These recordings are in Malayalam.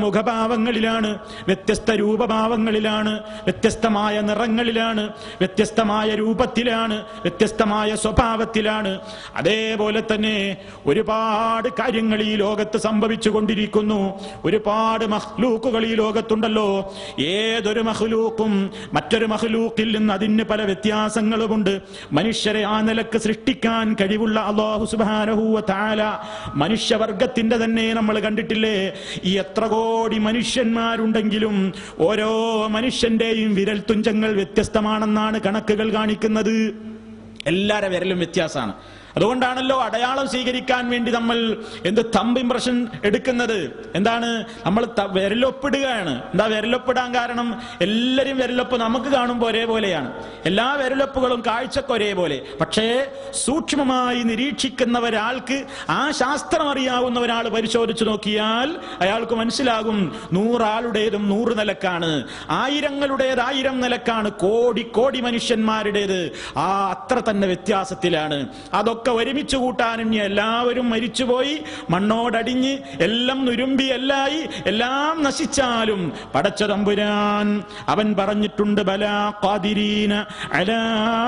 മുഖഭാവങ്ങളിലാണ് വ്യത്യസ്ത രൂപഭാവങ്ങളിലാണ് വ്യത്യസ്തമായ നിറങ്ങളിലാണ് വ്യത്യസ്തമായ രൂപത്തിലാണ് വ്യത്യസ്തമായ സ്വഭാവത്തിലാണ് അതേപോലെ തന്നെ ഒരുപാട് കാര്യങ്ങൾ ഈ ലോകത്ത് സംഭവിച്ചു കൊണ്ടിരിക്കുന്നു ഒരുപാട് മഹ്ലൂക്കുകൾ ഈ ലോകത്തുണ്ടല്ലോ ഏതൊരു മഹ്ലൂക്കും മറ്റൊരു മഹ്ലൂക്കിൽ നിന്ന് അതിന് പല വ്യത്യാസങ്ങളുമുണ്ട് മനുഷ്യരെ ആ നിലക്ക് സൃഷ്ടിക്കാൻ കഴിവുള്ള അള്ളാഹു സുബാനഹൂവ താല മനുഷ്യവർഗത്തിന്റെ തന്നെ നമ്മൾ കണ്ടിട്ടില്ലേ ഈ എത്ര കോടി മനുഷ്യന്മാരുണ്ടെങ്കിലും ഓരോ മനുഷ്യന്റെയും വിരൽ തുഞ്ചങ്ങൾ വ്യത്യസ്തമാണെന്നാണ് കണക്കുകൾ കാണിക്കുന്നത് എല്ലാരെ വിരലും വ്യത്യാസമാണ് അതുകൊണ്ടാണല്ലോ അടയാളം സ്വീകരിക്കാൻ വേണ്ടി നമ്മൾ എന്ത് തമ്പ് ഇംപ്രഷൻ എടുക്കുന്നത് എന്താണ് നമ്മൾ ത- വിരലൊപ്പിടുകയാണ് എന്താ വിരലൊപ്പിടാൻ കാരണം എല്ലാവരും വിരലൊപ്പ് നമുക്ക് കാണുമ്പോൾ ഒരേപോലെയാണ് എല്ലാ വിരലൊപ്പുകളും കാഴ്ചക്ക് ഒരേപോലെ പക്ഷേ സൂക്ഷ്മമായി നിരീക്ഷിക്കുന്ന ഒരാൾക്ക് ആ ശാസ്ത്രം അറിയാവുന്ന ഒരാൾ പരിശോധിച്ചു നോക്കിയാൽ അയാൾക്ക് മനസ്സിലാകും നൂറാളുടേതും നൂറ് നിലക്കാണ് ആയിരങ്ങളുടേത് ആയിരം നിലക്കാണ് കോടി കോടി മനുഷ്യന്മാരുടേത് ആ അത്ര തന്നെ വ്യത്യാസത്തിലാണ് അതൊക്കെ ഒരുമിച്ച് കൂട്ടാൻ ഇനി എല്ലാവരും മരിച്ചുപോയി മണ്ണോടടിഞ്ഞ് എല്ലാം നുരുമ്പി എല്ലായി എല്ലാം നശിച്ചാലും പടച്ച തമ്പുരാൻ അവൻ പറഞ്ഞിട്ടുണ്ട് ബലാ ഖാദിരീന അലാ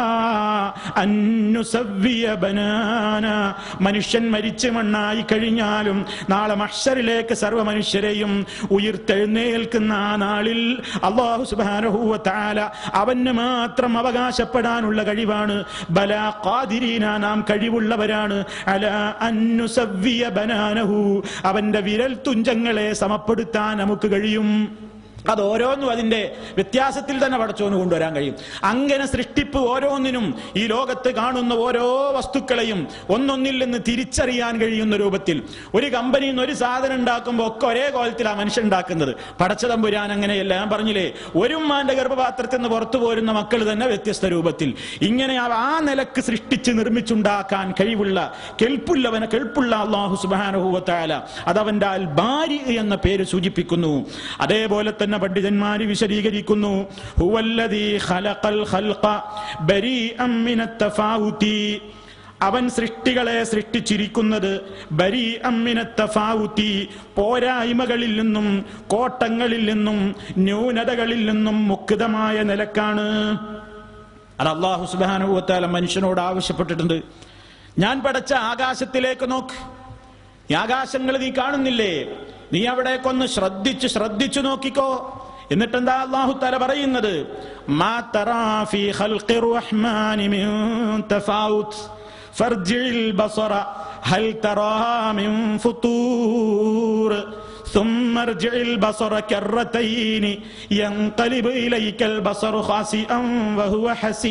അൻ നുസവ്വിയ ബനാന മനുഷ്യൻ മരിച്ച് മണ്ണായി കഴിഞ്ഞാലും നാളെ മഹ്ശറിലേക്ക് സർവ്വ മനുഷ്യരെയും ഉയർത്തെഴുന്നേൽക്കുന്ന ആ നാളിൽ അള്ളാഹു സുബാനഹൂവ താല അവന് മാത്രം അവകാശപ്പെടാനുള്ള കഴിവാണ് ബലാ ഖാദിരീന നാം കഴിവുള്ളവരാണ് അല അന്നുസവ്വിയ ബനാനഹു അവന്റെ വിരൽ തുഞ്ചങ്ങളെ സമപ്പെടുത്താൻ നമുക്ക് കഴിയും അത് ഓരോന്നും അതിന്റെ വ്യത്യാസത്തിൽ തന്നെ പടച്ചോന് കൊണ്ടുവരാൻ കഴിയും അങ്ങനെ സൃഷ്ടിപ്പ് ഓരോന്നിനും ഈ ലോകത്ത് കാണുന്ന ഓരോ വസ്തുക്കളെയും ഒന്നൊന്നിൽ നിന്ന് തിരിച്ചറിയാൻ കഴിയുന്ന രൂപത്തിൽ ഒരു കമ്പനിയിൽ നിന്ന് ഒരു സാധനം ഉണ്ടാക്കുമ്പോൾ ഒക്കെ ഒരേ കോലത്തിലാണ് മനുഷ്യൻ ഉണ്ടാക്കുന്നത് പടച്ചതമ്പുരാൻ അങ്ങനെയല്ല ഞാൻ പറഞ്ഞില്ലേ ഒരു ഉമ്മാന്റെ ഗർഭപാത്രത്തിൽ നിന്ന് പുറത്തു പോരുന്ന മക്കൾ തന്നെ വ്യത്യസ്ത രൂപത്തിൽ ഇങ്ങനെ ആ- ആ നിലക്ക് സൃഷ്ടിച്ച് നിർമ്മിച്ചുണ്ടാക്കാൻ കഴിവുള്ള കെൽപ്പുള്ളവനെ കെൽപ്പുള്ള അള്ളാഹു സുബാനുഭൂവത്തായ അതവന്റെ അൽ ബാരി എന്ന പേര് സൂചിപ്പിക്കുന്നു അതേപോലെ തന്നെ പണ്ഡിതന്മാര് വിശദീകരിക്കുന്നു ഹുവല്ലദീ ഖലഖൽ ഖൽഖ ബരീഅം മിനത്ത് തഫാവുതി അവൻ സൃഷ്ടികളെ സൃഷ്ടിച്ചിരിക്കുന്നത് ബരി അമ്മിനത്തഫാവുത്തി പോരായ്മകളിൽ നിന്നും കോട്ടങ്ങളിൽ നിന്നും ന്യൂനതകളിൽ നിന്നും മുക്തമായ നിലക്കാണ് അത് അള്ളാഹു സുബാനുഭവത്താല മനുഷ്യനോട് ആവശ്യപ്പെട്ടിട്ടുണ്ട് ഞാൻ പടച്ച ആകാശത്തിലേക്ക് നോക്ക് ഈ ആകാശങ്ങൾ നീ കാണുന്നില്ലേ നീ അവിടേക്കൊന്ന് ശ്രദ്ധിച്ച് ശ്രദ്ധിച്ചു നോക്കിക്കോ എന്നിട്ട് എന്താ അള്ളാഹു തല പറയുന്നത് മാ തറാ ഫീ ഖൽഖിർ റഹ്മാനി മിൻ തഫാവുത്ത് ഫർജിൽ ബസറ ഹൽ തറാ മിൻ ഫുതൂർ ثم ارجع البصر كرتين ينقلب إليك البصر خاسئا وهو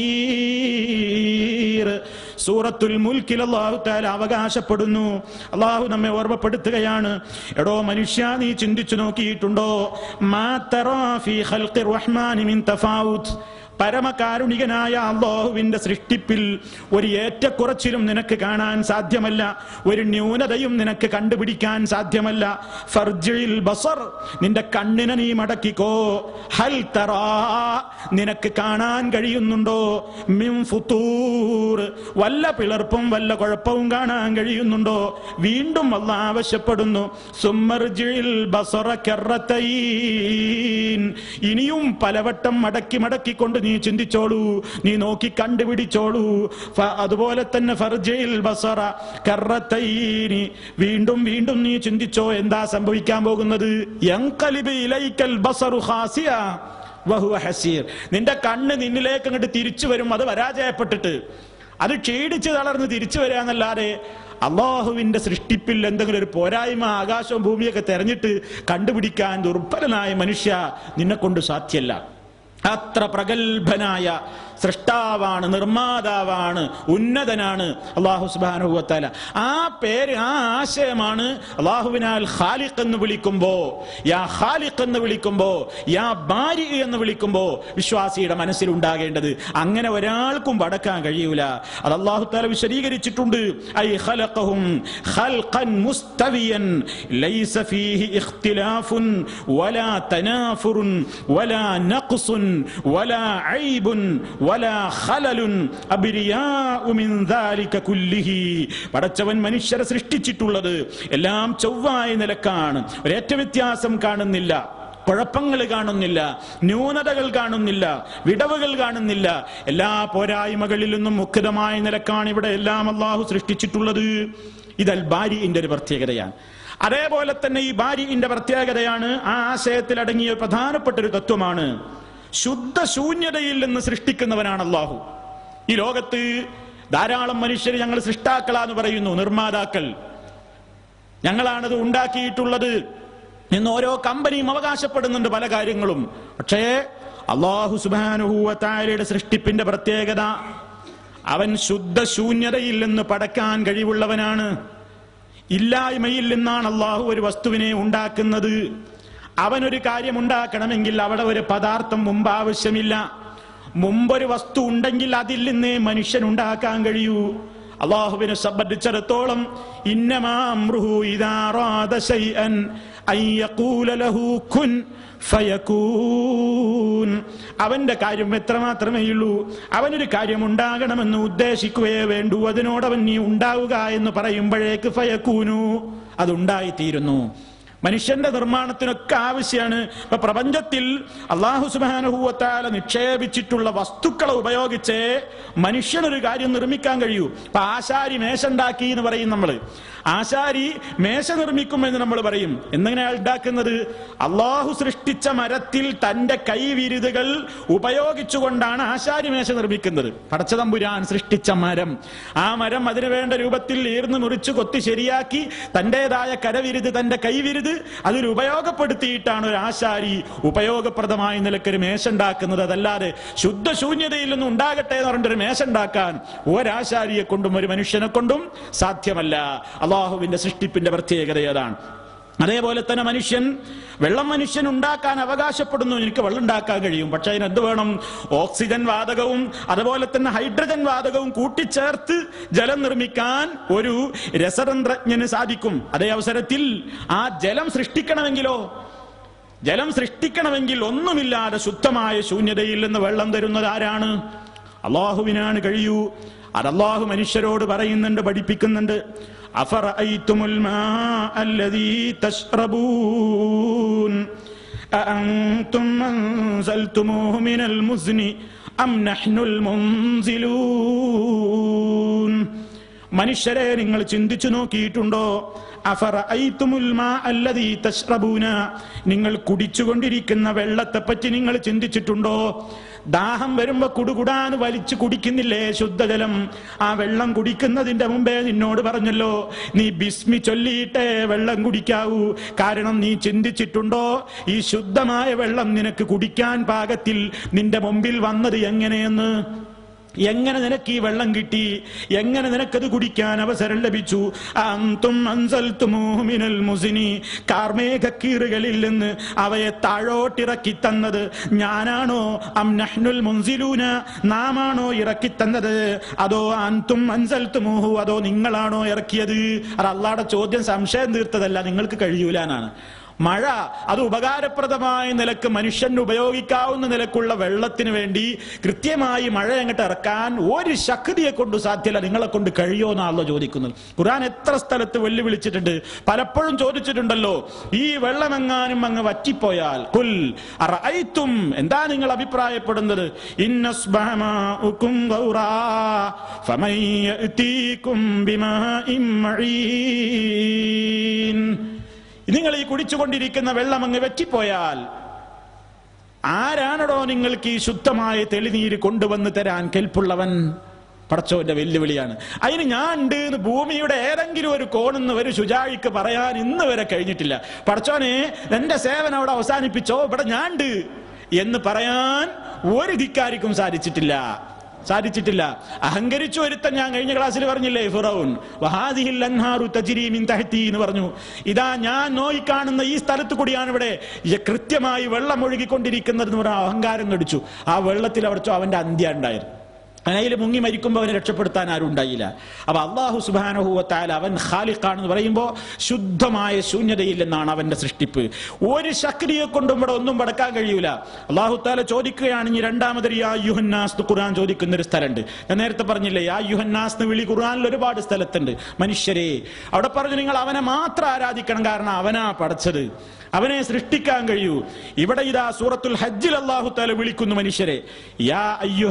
حسير സൂറത്തുൽ മുൽക്കിൽ അള്ളാഹു താല അവകാശപ്പെടുന്നു അള്ളാഹു നമ്മെ ഓർമ്മപ്പെടുത്തുകയാണ് എടോ മനുഷ്യ നീ ചിന്തിച്ചു നോക്കിയിട്ടുണ്ടോ മാ തറാ ഫീ ഖൽഖിർ റഹ്മാനി മിൻ തഫാവുത്ത് പരമകാരുണികനായ അള്ളാഹുവിന്റെ സൃഷ്ടിപ്പിൽ ഒരു ഏറ്റക്കുറച്ചിലും നിനക്ക് കാണാൻ സാധ്യമല്ല ഒരു ന്യൂനതയും നിനക്ക് കണ്ടുപിടിക്കാൻ സാധ്യമല്ല ഫർജിൽ ബസർ നിന്റെ കണ്ണിനെ നീ മടക്കിക്കോ ഹൽ തറാ നിനക്ക് കാണാൻ കഴിയുന്നുണ്ടോ മിൻ ഫുതൂർ വല്ല പിളർപ്പും വല്ല കുഴപ്പവും കാണാൻ കഴിയുന്നുണ്ടോ വീണ്ടും അല്ല ആവശ്യപ്പെടുന്നു സുമ്മർജിൽ ബസറ കെറത്തൈൻ ഇനിയും പലവട്ടം മടക്കി മടക്കിക്കൊണ്ട് നീ ചിന്തിച്ചോളൂ നീ നോക്കി കണ്ടുപിടിച്ചോളൂ ഫ- അതുപോലെ തന്നെ ഫർജയിൽ ബസറ കറത്തൈനി വീണ്ടും വീണ്ടും നീ ചിന്തിച്ചോ എന്താ സംഭവിക്കാൻ പോകുന്നത് യൻഖലിബ് ഇലൈക്കൽ ബസറു ഖാസിയ വഹുവ ഹസീർ നിന്റെ കണ്ണ് നിന്നിലേക്ക് അങ്ങോട്ട് തിരിച്ചു വരും അത് പരാജയപ്പെട്ടിട്ട് അത് ക്ഷീണിച്ച് തളർന്ന് തിരിച്ചു വരിക എന്നല്ലാതെ അള്ളാഹുവിന്റെ സൃഷ്ടിപ്പിൽ എന്തെങ്കിലും ഒരു പോരായ്മ ആകാശവും ഭൂമിയൊക്കെ തെരഞ്ഞിട്ട് കണ്ടുപിടിക്കാൻ ദുർബലനായ മനുഷ്യ നിന്നെ കൊണ്ട് സാധ്യല്ല അത്ര പ്രഗത്ഭനായ സൃഷ്ടാവാണ് നിർമ്മാതാവാണ് ഉന്നതനാണ് അള്ളാഹു സുബാനുഭവത്താല ആ പേര് ആ ആശയമാണ് അള്ളാഹുവിനാൽ ഖാലിഖ് എന്ന് വിളിക്കുമ്പോ യാ ഖാലിഖ് എന്ന് വിളിക്കുമ്പോ യാ ബാരി എന്ന് വിളിക്കുമ്പോ വിശ്വാസിയുടെ മനസ്സിൽ ഉണ്ടാകേണ്ടത് അങ്ങനെ ഒരാൾക്കും വടക്കാൻ കഴിയൂല അത് അള്ളാഹു താല വിശദീകരിച്ചിട്ടുണ്ട് ഐ ഖലഖഹും ഖൽഖൻ മുസ്തവിയൻ ലൈസ ഫീഹി ഇഖ്തിലാഫുൻ വലാ തനാഫുറുൻ വലാ നഖ്സുൻ വലാ ഐബുൻ വലാ ഖലലുൻ അബ്രിയാഉ മിൻ ദാലിക കുല്ലിഹി പടച്ചവൻ മനുഷ്യരെ സൃഷ്ടിച്ചിട്ടുള്ളത് എല്ലാം ചൊവ്വായ നിലക്കാണ് ഒരേറ്റ വ്യത്യാസം കാണുന്നില്ല കുഴപ്പങ്ങൾ കാണുന്നില്ല ന്യൂനതകൾ കാണുന്നില്ല വിടവുകൾ കാണുന്നില്ല എല്ലാ പോരായ്മകളിൽ നിന്നും മുഖിതമായ നിലക്കാണ് ഇവിടെ എല്ലാം അള്ളാഹു സൃഷ്ടിച്ചിട്ടുള്ളത് ഇത് അൽ ബാരിന്റെ ഒരു പ്രത്യേകതയാണ് അതേപോലെ തന്നെ ഈ ബാരിന്റെ പ്രത്യേകതയാണ് ആ ആശയത്തിൽ അടങ്ങിയ പ്രധാനപ്പെട്ട ഒരു തത്വമാണ് ശുദ്ധ ശൂന്യതയിൽ നിന്ന് സൃഷ്ടിക്കുന്നവനാണ് അള്ളാഹു ഈ ലോകത്ത് ധാരാളം മനുഷ്യർ ഞങ്ങൾ സൃഷ്ടാക്കളാന്ന് പറയുന്നു നിർമ്മാതാക്കൾ ഞങ്ങളാണത് ഉണ്ടാക്കിയിട്ടുള്ളത് എന്ന് ഓരോ കമ്പനിയും അവകാശപ്പെടുന്നുണ്ട് പല കാര്യങ്ങളും പക്ഷേ അള്ളാഹു സുബാനുഹൂവത്തായാലയുടെ സൃഷ്ടിപ്പിന്റെ പ്രത്യേകത അവൻ ശുദ്ധ ശൂന്യതയിൽ നിന്ന് പടക്കാൻ കഴിവുള്ളവനാണ് ഇല്ലായ്മയിൽ നിന്നാണ് അള്ളാഹു ഒരു വസ്തുവിനെ ഉണ്ടാക്കുന്നത് അവനൊരു കാര്യം ഉണ്ടാക്കണമെങ്കിൽ അവിടെ ഒരു പദാർത്ഥം മുമ്പ് ആവശ്യമില്ല മുമ്പൊരു വസ്തു ഉണ്ടെങ്കിൽ അതിൽ നിന്നേ മനുഷ്യൻ ഉണ്ടാക്കാൻ കഴിയൂ അള്ളാഹുവിനെ സംബന്ധിച്ചിടത്തോളം ഇന്നമാ അംറുഹു ഇദാ അറാദ ശൈഅൻ അൻ യഖൂല ലഹു കുൻ ഫയകൂൻ അവന്റെ കാര്യം എത്രമാത്രമേ ഉള്ളൂ അവനൊരു കാര്യം ഉണ്ടാകണമെന്ന് ഉദ്ദേശിക്കുകയേ വേണ്ടൂ അതിനോടവൻ നീ ഉണ്ടാവുക എന്ന് പറയുമ്പോഴേക്ക് ഫയക്കൂനു അതുണ്ടായിത്തീരുന്നു മനുഷ്യന്റെ നിർമ്മാണത്തിനൊക്കെ ആവശ്യമാണ് ഇപ്പൊ പ്രപഞ്ചത്തിൽ അള്ളാഹു സുബാനുഭൂവത്താല നിക്ഷേപിച്ചിട്ടുള്ള വസ്തുക്കളെ ഉപയോഗിച്ച് മനുഷ്യനൊരു കാര്യം നിർമ്മിക്കാൻ കഴിയൂ ഇപ്പൊ ആശാരി മേശ ഉണ്ടാക്കി എന്ന് പറയും നമ്മൾ ആശാരി മേശ നിർമ്മിക്കുമെന്ന് നമ്മൾ പറയും എങ്ങനെയാണ് ഉണ്ടാക്കുന്നത് അള്ളാഹു സൃഷ്ടിച്ച മരത്തിൽ തന്റെ കൈവിരുതുകൾ ഉപയോഗിച്ചുകൊണ്ടാണ് ആശാരി മേശ നിർമ്മിക്കുന്നത് പടച്ചതമ്പുരാൻ സൃഷ്ടിച്ച മരം ആ മരം അതിനു വേണ്ട രൂപത്തിൽ ഈർന്ന് മുറിച്ച് കൊത്തി ശരിയാക്കി തന്റേതായ കരവിരുത് തന്റെ കൈവിരുത് അതിൽ ഉപയോഗപ്പെടുത്തിയിട്ടാണ് ഒരു ആശാരി ഉപയോഗപ്രദമായ നിലക്കൊരു മേശ ഉണ്ടാക്കുന്നത് അതല്ലാതെ ശുദ്ധശൂന്യതയിൽ നിന്നും ഉണ്ടാകട്ടെ എന്ന് പറഞ്ഞിട്ടൊരു മേശ ഉണ്ടാക്കാൻ ഒരാശാരിയെ കൊണ്ടും ഒരു മനുഷ്യനെ കൊണ്ടും സാധ്യമല്ല അള്ളാഹുവിന്റെ സൃഷ്ടിപ്പിന്റെ പ്രത്യേകത അതാണ് അതേപോലെ തന്നെ മനുഷ്യൻ വെള്ളം മനുഷ്യൻ ഉണ്ടാക്കാൻ അവകാശപ്പെടുന്നു എനിക്ക് വെള്ളം ഉണ്ടാക്കാൻ കഴിയും പക്ഷെ അതിന് എന്ത് വേണം ഓക്സിജൻ വാതകവും അതുപോലെ തന്നെ ഹൈഡ്രജൻ വാതകവും കൂട്ടിച്ചേർത്ത് ജലം നിർമ്മിക്കാൻ ഒരു രസതന്ത്രജ്ഞന് സാധിക്കും അതേ അവസരത്തിൽ ആ ജലം സൃഷ്ടിക്കണമെങ്കിലോ ജലം സൃഷ്ടിക്കണമെങ്കിൽ ഒന്നുമില്ലാതെ ശുദ്ധമായ ശൂന്യതയിൽ നിന്ന് വെള്ളം തരുന്നത് ആരാണ് അള്ളാഹുവിനാണ് കഴിയൂ അത് അള്ളാഹു മനുഷ്യരോട് പറയുന്നുണ്ട് പഠിപ്പിക്കുന്നുണ്ട് أفرأيتم الماء الذي تشربون أأنتم أنزلتموه من المزن أم نحن المنزلون മനുഷ്യരെ നിങ്ങൾ ചിന്തിച്ചു നോക്കിയിട്ടുണ്ടോ അഫറഅയ്തുമുൽ മാ അല്ലദീ തശ്റബൂന നിങ്ങൾ കുടിച്ചുകൊണ്ടിരിക്കുന്ന വെള്ളത്തെപ്പറ്റി നിങ്ങൾ ചിന്തിച്ചിട്ടുണ്ടോ ദാഹം വരുമ്പോ കുടുകുടാന്ന് വലിച്ചു കുടിക്കുന്നില്ലേ ശുദ്ധജലം ആ വെള്ളം കുടിക്കുന്നതിന്റെ മുമ്പേ നിന്നോട് പറഞ്ഞല്ലോ നീ ബിസ്മി ചൊല്ലിയിട്ടേ വെള്ളം കുടിക്കാവൂ കാരണം നീ ചിന്തിച്ചിട്ടുണ്ടോ ഈ ശുദ്ധമായ വെള്ളം നിനക്ക് കുടിക്കാൻ പാകത്തിൽ നിന്റെ മുമ്പിൽ വന്നത് എങ്ങനെയെന്ന് എങ്ങനെ നിനക്ക് ഈ വെള്ളം കിട്ടി എങ്ങനെ നിനക്കത് കുടിക്കാൻ അവസരം ലഭിച്ചു അന്തും അൻസൽത്തുമൂഹു മിനൽ മുസിനി കാർമേഘക്കീറുകളിൽ നിന്ന് അവയെ താഴോട്ടിറക്കി തന്നത് ഞാനാണോ അം നഹ്നുൽ മുൻസിലൂന നാമാണോ ഇറക്കി തന്നത് അതോ അന്തും അൻസൽത്തുമൂഹു അതോ നിങ്ങളാണോ ഇറക്കിയത് അത് അള്ളാടെ ചോദ്യം സംശയം തീർത്തതല്ല നിങ്ങൾക്ക് കഴിയൂല എന്നാണ് മഴ അത് ഉപകാരപ്രദമായ നിലക്ക് മനുഷ്യന് ഉപയോഗിക്കാവുന്ന നിലക്കുള്ള വെള്ളത്തിന് വേണ്ടി കൃത്യമായി മഴ അങ്ങോട്ട് ഇറക്കാൻ ഒരു ശക്തിയെ കൊണ്ട് സാധ്യമല്ല നിങ്ങളെ കൊണ്ട് കഴിയോ എന്നാണല്ലോ ചോദിക്കുന്നത് ഖുർആൻ എത്ര സ്ഥലത്ത് വെല്ലുവിളിച്ചിട്ടുണ്ട് പലപ്പോഴും ചോദിച്ചിട്ടുണ്ടല്ലോ ഈ വെള്ളമെങ്ങാനും അങ്ങ് വറ്റിപ്പോയാൽ കുൽ അറഅയ്തും എന്താ നിങ്ങൾ അഭിപ്രായപ്പെടുന്നത് ഇന്നസ്ബഹമാഉകും ഗൗറാ ഫമൻ യഅതീകും ബിമാഇൻ മഈൻ നിങ്ങൾ ഈ കുടിച്ചുകൊണ്ടിരിക്കുന്ന വെള്ളം അങ്ങ് വെറ്റിപ്പോയാൽ ആരാണടോ നിങ്ങൾക്ക് ഈ ശുദ്ധമായ തെളിനീര് കൊണ്ടുവന്ന് തരാൻ കെൽപ്പുള്ളവൻ പടച്ചോന്റെ വെല്ലുവിളിയാണ് അതിന് ഞാൻ ഉണ്ട് എന്ന് ഭൂമിയുടെ ഏതെങ്കിലും ഒരു കോണെന്ന് ഒരു ശുചായിക്ക് പറയാൻ ഇന്ന് വരെ കഴിഞ്ഞിട്ടില്ല പടച്ചോനെ എന്റെ സേവനം അവിടെ അവസാനിപ്പിച്ചോ ഇവിടെ ഞാൻ ഉണ്ട് എന്ന് പറയാൻ ഒരു ധിക്കാരിക്കും സാധിച്ചിട്ടില്ല സാധിച്ചിട്ടില്ല അഹങ്കരിച്ചു ഒരുത്തൻ ഞാൻ കഴിഞ്ഞ ക്ലാസ്സിൽ പറഞ്ഞില്ലേ ഫിറൌൻ വഹാദിഹിൽ അൻഹാറു തജ്രി മിൻ തഹ്തി എന്ന് പറഞ്ഞു ഇതാ ഞാൻ നോയി കാണുന്ന ഈ സ്ഥലത്ത് കൂടിയാണ് ഇവിടെ ഈ കൃത്യമായി വെള്ളം ഒഴുകിക്കൊണ്ടിരിക്കുന്നത് എന്ന് പറഞ്ഞ അഹങ്കാരം നടിച്ചു ആ വെള്ളത്തിൽ അവിടെ അവന്റെ അന്ത്യ ഉണ്ടായിരുന്നു അതിൽ മുങ്ങി മരിക്കുമ്പോൾ അവനെ രക്ഷപ്പെടുത്താൻ ആരും ഉണ്ടായില്ല അപ്പൊ അള്ളാഹു സുബാനഹുവത്താൽ അവൻ ഖാലിഖാണെന്ന് പറയുമ്പോൾ ശുദ്ധമായ ശൂന്യതയില്ലെന്നാണ് അവന്റെ സൃഷ്ടിപ്പ് ഒരു ശക്തിയെ കൊണ്ടും ഇവിടെ ഒന്നും പടക്കാൻ കഴിയൂല അള്ളാഹു താല ചോദിക്കുകയാണ് ഇനി രണ്ടാമതൊരു യാ യുഹന്നാസ് ഖുർആൻ ചോദിക്കുന്ന ഒരു സ്ഥലമുണ്ട് ഞാൻ നേരത്തെ പറഞ്ഞില്ലേ യാ യുഹന്നാസ് എന്ന് വിളി ഖുർആനിൽ ഒരുപാട് സ്ഥലത്തുണ്ട് മനുഷ്യരെ അവിടെ പറഞ്ഞു നിങ്ങൾ അവനെ മാത്രം ആരാധിക്കണം കാരണം അവനാ പടച്ചത് അവനെ സൃഷ്ടിക്കാൻ കഴിയൂ ഇവിടെ ഇതാ സൂറത്തുൽ ഹജ്ജിൽ അള്ളാഹു താല വിളിക്കുന്നു മനുഷ്യരെ യാ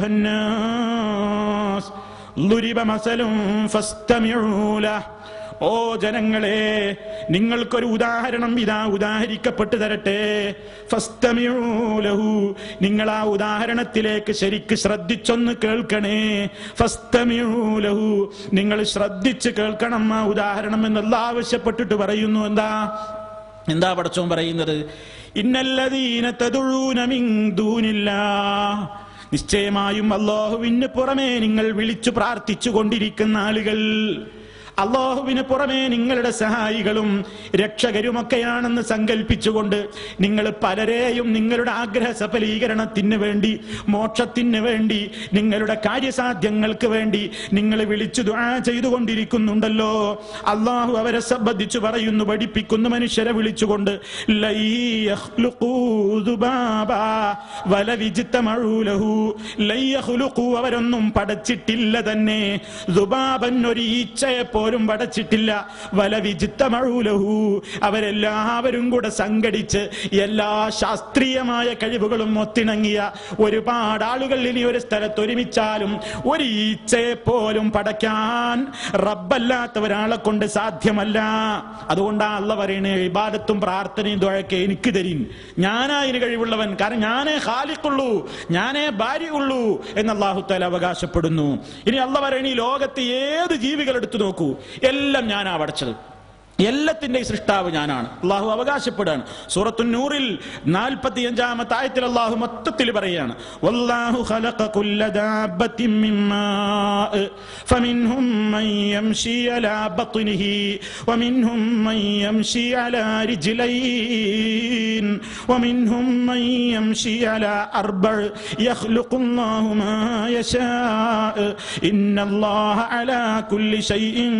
അയ്യുഹന്നാസ് ളുരിബ മസലും ഫസ്തമിഊ ലഹ്. ഓ ജനങ്ങളെ നിങ്ങൾക്കൊരു ഉദാഹരണം ഇതാ ഉദാഹരിക്കപ്പെട്ടു തരട്ടെ ഫസ്തമിഊ ലഹു. നിങ്ങൾ ആ ഉദാഹരണത്തിലേക്ക് ശരിക്ക് ശ്രദ്ധിച്ചൊന്ന് കേൾക്കണേ ഫസ്തമിഊ ലഹു. നിങ്ങൾ ശ്രദ്ധിച്ച് കേൾക്കണം ആ ഉദാഹരണം എന്നുള്ള ആവശ്യപ്പെട്ടിട്ട് പറയുന്നു എന്താ എന്താ പടച്ചോൻ പറയുന്നത് ഇന്നല്ലതീന തതുഴൂന മിൻ ദൂനില്ലാ നിശ്ചയമായും അള്ളാഹുവിന് പുറമേ നിങ്ങൾ വിളിച്ചു പ്രാർത്ഥിച്ചു കൊണ്ടിരിക്കുന്ന ആളുകൾ അള്ളാഹുവിന് പുറമേ നിങ്ങളുടെ സഹായികളും രക്ഷകരുമൊക്കെയാണെന്ന് സങ്കല്പിച്ചുകൊണ്ട് നിങ്ങൾ പലരെയും നിങ്ങളുടെ ആഗ്രഹ സഫലീകരണത്തിന് വേണ്ടി മോക്ഷത്തിന് വേണ്ടി നിങ്ങളുടെ കാര്യസാധ്യങ്ങൾക്ക് വേണ്ടി നിങ്ങൾ വിളിച്ചു ദുആ ചെയ്തുകൊണ്ടിരിക്കുന്നുണ്ടല്ലോ അള്ളാഹു അവരെ സംബന്ധിച്ചു പറയുന്നു പഠിപ്പിക്കുന്നു മനുഷ്യരെ വിളിച്ചുകൊണ്ട് ലൈ യഖ്ലുഖൂ ദുബാബാ വലവിജ്തമഊ ലഹു. ലൈ യഖ്ലുഖൂ അവരൊന്നും പടച്ചിട്ടില്ല തന്നെ ദുബാബൻ ഒരു ഈച്ചയെ പോലും പടച്ചിട്ടില്ല വലവിജിത്തമഴൂലഹു അവരെല്ലാവരും കൂടെ സംഘടിച്ച് എല്ലാ ശാസ്ത്രീയമായ കഴിവുകളും ഒത്തിണങ്ങിയ ഒരുപാട് ആളുകൾ ഇനി ഒരു സ്ഥലത്ത് ഒരുമിച്ചാലും ഒരു ഈച്ചയെ പോലും പടയ്ക്കാൻ റബ്ബല്ലാത്ത ഒരാളെ കൊണ്ട് സാധ്യമല്ല അതുകൊണ്ടാ അല്ല പറയണേ ഇബാദത്തും പ്രാർത്ഥനയും തുഴക്കെ എനിക്ക് തരീൻ ഞാനാ ഇതിന് കഴിവുള്ളവൻ കാരണം ഞാനേ ഖാലിക്കുള്ളൂ ഞാനേ ഭാര്യയുള്ളൂ എന്ന് അള്ളാഹുത്താല അവകാശപ്പെടുന്നു ഇനി അല്ല പറയണ ഈ ലോകത്തെ ഏത് ജീവികൾ എടുത്തു നോക്കൂ എല്ലാം ഞാനാ പഠിച്ചത് എല്ലാത്തിന്റെയും സൃഷ്ടാവ് ഞാനാണ് അള്ളാഹു അവകാശപ്പെടുകയാണ് സൂറത്തു നൂറിൽ നാൽപ്പത്തി അഞ്ചാമത്തെ ആയത്തിൽ അള്ളാഹു മൊത്തത്തിൽ പറയാണ് വല്ലാഹു ഖലഖ കുല്ല ദാബത്തിൻ മിൻ മാഅ് ഫമിൻഹും മൻ യംശി അലാ ബത്നിഹി വമിൻഹും മൻ യംശി അലാ റിജ്ലൈൻ വമിൻഹും മൻ യംശി അലാ അർബഅ് യഖ്ലുഖു അല്ലാഹു മാ യശാഅ് ഇന്നല്ലാഹ അലാ കുല്ലി ശൈഇൻ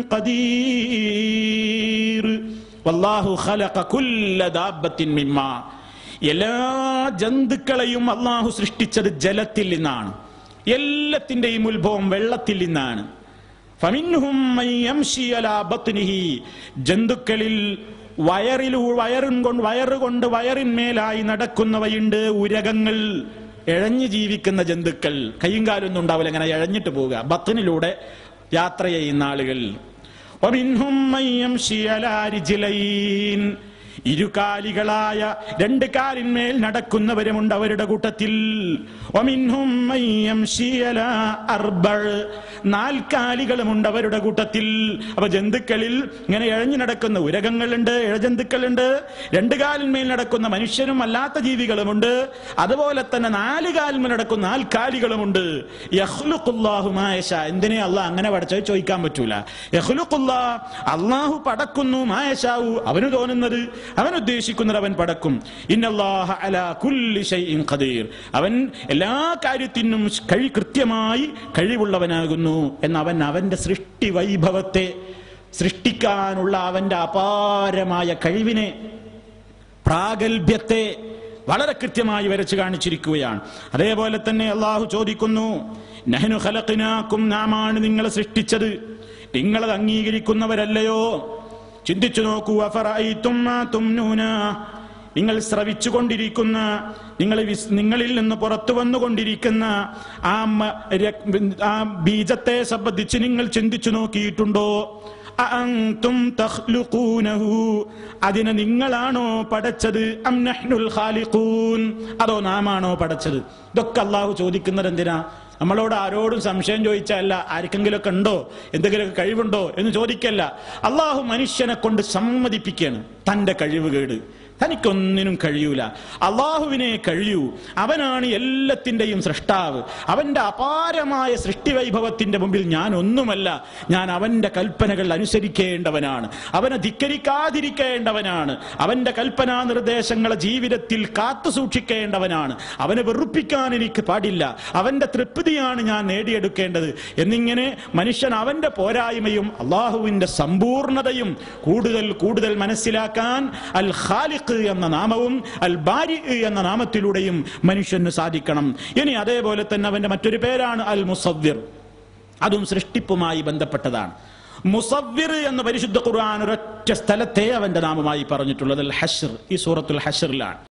ഖദീർ വല്ലാഹു ഖലഖ കുല്ല ദാബത്തിൻ മിമ്മാ എല്ലാ ജന്തുക്കളെയും അള്ളാഹു സൃഷ്ടിച്ചത് ജലത്തിൽ നിന്നാണ് എല്ലാത്തിന്റെയും ഉത്ഭവം വെള്ളത്തിൽ നിന്നാണ് ഫമിൻഹും മൻ യംശി അലാ ബത്നിഹി ജന്തുക്കളിൽ വയറിൽ വയറും കൊണ്ട് വയറുകൊണ്ട് വയറിന്മേലായി നടക്കുന്നവയുണ്ട് ഉരകങ്ങൾ ഇഴഞ്ഞു ജീവിക്കുന്ന ജന്തുക്കൾ കയ്യും കാലൊന്നും ഉണ്ടാവില്ല ഇങ്ങനെ ഇഴഞ്ഞിട്ട് പോവുക ബത്തിനിലൂടെ യാത്ര ചെയ്യുന്ന ആളുകൾ ومنهم من يمشي على رجلين ഇരുകാലികളായ രണ്ട് കാലിന്മേൽ നടക്കുന്നവരുമുണ്ട് അവരുടെ കൂട്ടത്തിൽ ومنهم من يمشي على أربع. നാൽക്കാലികളുമുണ്ട് അവരുടെ കൂട്ടത്തിൽ അപ്പൊ ജന്തുക്കളിൽ ഇങ്ങനെ എഴഞ്ഞു നടക്കുന്ന ഉരകങ്ങളുണ്ട് ഇഴജന്തുക്കളുണ്ട് രണ്ട് കാലിന്മേൽ നടക്കുന്ന മനുഷ്യരും അല്ലാത്ത ജീവികളുമുണ്ട് അതുപോലെ തന്നെ നാല് കാലിന്മേൽ നടക്കുന്ന നാൽക്കാലികളുമുണ്ട് യഹ്ലുഖുല്ലാഹു മാ യശാ. എന്തിനെ അള്ളാഹ് അങ്ങനെ പഠിച്ചത് ചോദിക്കാൻ പറ്റൂല യഹ്ലുഖുല്ലാ അള്ളാഹു പടക്കുന്നു മായശാവു അവന് തോന്നുന്നത് അവൻ ഉദ്ദേശിക്കുന്നത് അവൻ പടക്കും ഇന്നല്ലാഹ അലാ കുല്ലി ഷൈഇൻ ഖദീർ അവൻ എല്ലാ കാര്യത്തിനും കഴി കൃത്യമായി കഴിവുള്ളവനാകുന്നു എന്ന് അവൻ അവന്റെ സൃഷ്ടി വൈഭവത്തെ സൃഷ്ടിക്കാനുള്ള അവന്റെ അപാരമായ കഴിവിനെ പ്രാഗൽഭ്യത്തെ വളരെ കൃത്യമായി വരച്ചു കാണിച്ചിരിക്കുകയാണ് അതേപോലെ തന്നെ അള്ളാഹു ചോദിക്കുന്നു നഹനു ഖലഖ്നാക്കും നാമാണ് നിങ്ങളെ സൃഷ്ടിച്ചത് നിങ്ങളത് അംഗീകരിക്കുന്നവരല്ലയോ ചിന്തിച്ചു നോക്കൂ അഫറഅയ്തും മാ തുംനൂന നിങ്ങൾ ശ്രവിച്ചു കൊണ്ടിരിക്കുന്ന നിങ്ങൾ വിസ്- നിങ്ങളിൽ നിന്ന് പുറത്തു വന്നുകൊണ്ടിരിക്കുന്ന ആ മ- രക്- ആ ബീജത്തെ സംബന്ധിച്ച് നിങ്ങൾ ചിന്തിച്ചു നോക്കിയിട്ടുണ്ടോ അഅൻതും തഖ്ലുഖൂനഹു അതിനെ നിങ്ങളാണോ പടച്ചത് അം നഹ്നുൽ ഖാലിഖൂൻ അതോ നാമാണോ പടച്ചത് ഇതൊക്കെ അള്ളാഹു ചോദിക്കുന്നത് എന്തിനാ നമ്മളോട് ആരോടും സംശയം ചോദിച്ചല്ല ആർക്കെങ്കിലുമൊക്കെ ഉണ്ടോ എന്തെങ്കിലുമൊക്കെ കഴിവുണ്ടോ എന്ന് ചോദിക്കല്ല അള്ളാഹു മനുഷ്യനെ കൊണ്ട് സമ്മതിപ്പിക്കുകയാണ് തന്റെ കഴിവുകേട് തനിക്കൊന്നിനും കഴിയൂല അള്ളാഹുവിനെ കഴിയൂ അവനാണ് എല്ലാത്തിൻ്റെയും സൃഷ്ടാവ് അവന്റെ അപാരമായ സൃഷ്ടിവൈഭവത്തിന്റെ മുമ്പിൽ ഞാൻ ഒന്നുമല്ല ഞാൻ അവന്റെ കൽപ്പനകൾ അനുസരിക്കേണ്ടവനാണ് അവനെ ധിക്കരിക്കാതിരിക്കേണ്ടവനാണ് അവന്റെ കൽപ്പനാ നിർദ്ദേശങ്ങളെ ജീവിതത്തിൽ കാത്തു സൂക്ഷിക്കേണ്ടവനാണ് അവനെ വെറുപ്പിക്കാൻ എനിക്ക് പാടില്ല അവന്റെ തൃപ്തിയാണ് ഞാൻ നേടിയെടുക്കേണ്ടത് എന്നിങ്ങനെ മനുഷ്യൻ അവന്റെ പോരായ്മയും അള്ളാഹുവിന്റെ സമ്പൂർണതയും കൂടുതൽ കൂടുതൽ മനസ്സിലാക്കാൻ അൽ ഖാലിഖ് എന്ന നാമവും അൽ ബാരി എന്ന നാമത്തിലൂടെയും മനുഷ്യന് സാധിക്കണം ഇനി അതേപോലെ തന്നെ അവന്റെ മറ്റൊരു പേരാണ് അൽ മുസവ്വിർ അതും സൃഷ്ടിപ്പുമായി ബന്ധപ്പെട്ടതാണ് മുസവ്വിർ എന്ന പരിശുദ്ധ ഖുർആൻ ഒരൊറ്റ സ്ഥലത്തെ അവന്റെ നാമമായി പറഞ്ഞിട്ടുള്ളത് അൽ ഹഷർ ഈ സൂറത്തുൽ ഹഷറിലാണ്